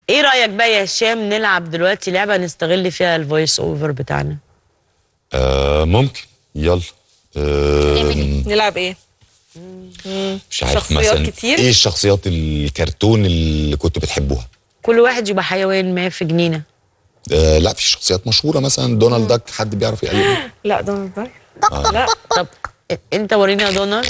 ايه رايك بقى يا هشام نلعب دلوقتي لعبه نستغل فيها الفويس اوفر بتاعنا آه ممكن يلا آه نلعب ايه؟ مش عارف شخصيات مثلا كتير؟ ايه الشخصيات الكرتون اللي كنتوا بتحبوها كل واحد يبقى حيوان ما في جنينه آه لا في شخصيات مشهوره مثلا دونالد داك حد بيعرف يقلده لا دونالد داك لا طب انت وريني يا دونر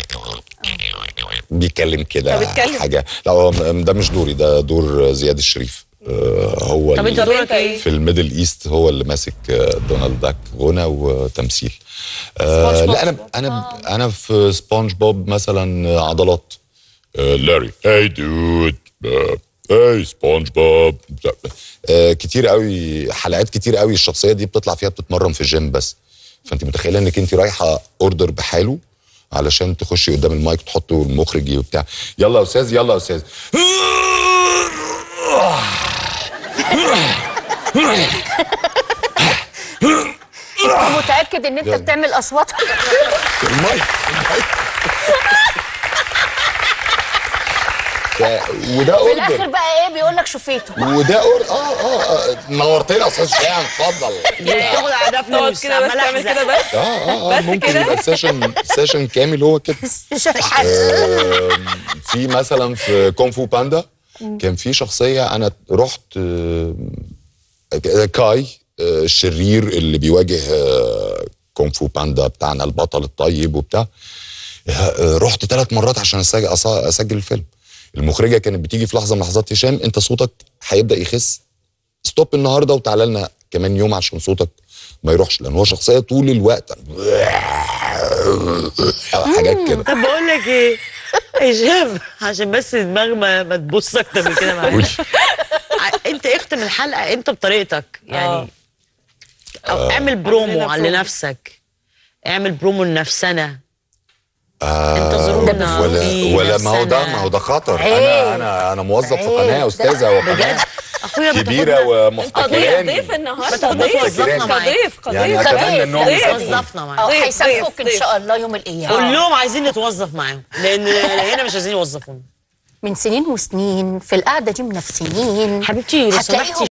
بيتكلم كده طب اتكلم. حاجه لا هو م- ده مش دوري ده دور زياد الشريف آه هو طب انت اللي- دورك ايه في الميدل ايست هو اللي ماسك آه، دونالد داك غنى وتمثيل آه سبونج لا انا انا انا في سبونج بوب مثلا آه، عضلات آه لاري هاي دود هاي سبونج بوب آه كتير قوي حلقات كتير قوي الشخصيه دي بتطلع فيها بتتمرن في الجيم بس فانت متخيله انك انت رايحه اوردر بحاله علشان تخشي قدام المايك تحطه المخرج وبتاع يلا يا استاذ يلا يا استاذ انت متاكد ان انت يلا. بتعمل اصوات المايك المايك ف- وده في الاخر اوردر بقى ايه بيقول لك شفيته وده اوردر اه اه اه نورتنا يا استاذ شيعان اتفضل بتاخد على ده تقعد فلوس كده بس عمال تعمل أحزق. كده بس اه اه اه بس ممكن كده؟ يبقى سيشن سيشن كامل هو كده آم، في مثلا في كونغ فو باندا كان في شخصيه انا رحت آم، كاي آه، الشرير اللي بيواجه آه، كونغ فو باندا بتاعنا البطل الطيب وبتاع آه، رحت ثلاث مرات عشان أسج- أص- اسجل الفيلم المخرجه كانت بتيجي في لحظه من لحظات هشام انت صوتك هيبدا يخس ستوب النهارده وتعالى لنا كمان يوم عشان صوتك ما يروحش لان هو شخصيه طول الوقت حاجات كده طب بقول لك ايه هشام عشان بس دماغ ما, ما تبص اكتر من كده معايا قولي. ع- انت اختم الحلقه انت بطريقتك يعني آه. او اعمل برومو عاملين على برومو. نفسك اعمل برومو لنفسنا آه انتظرونا ولا في ولا ما هو ده نفسنا. ما هو ده خطر عيب. انا انا انا موظف في عيب. قناه استاذه وقناه اخويا كبيره بتاخدنا- ضيف ومحترماني ضيف النهارده بتاخدنا ضيف توظفنا معاك. كضيف يعني كضيف اتمنى انهم ضيف. يسافروا وظفنا معاك او ضيف، هيسامحوك ضيف، ان شاء الله يوم القيامه قول لهم عايزين نتوظف معاهم لان هنا مش عايزين يوظفونا من سنين وسنين في القعده دي منافسين حبيبتي لو هتلاقيهم سمحتي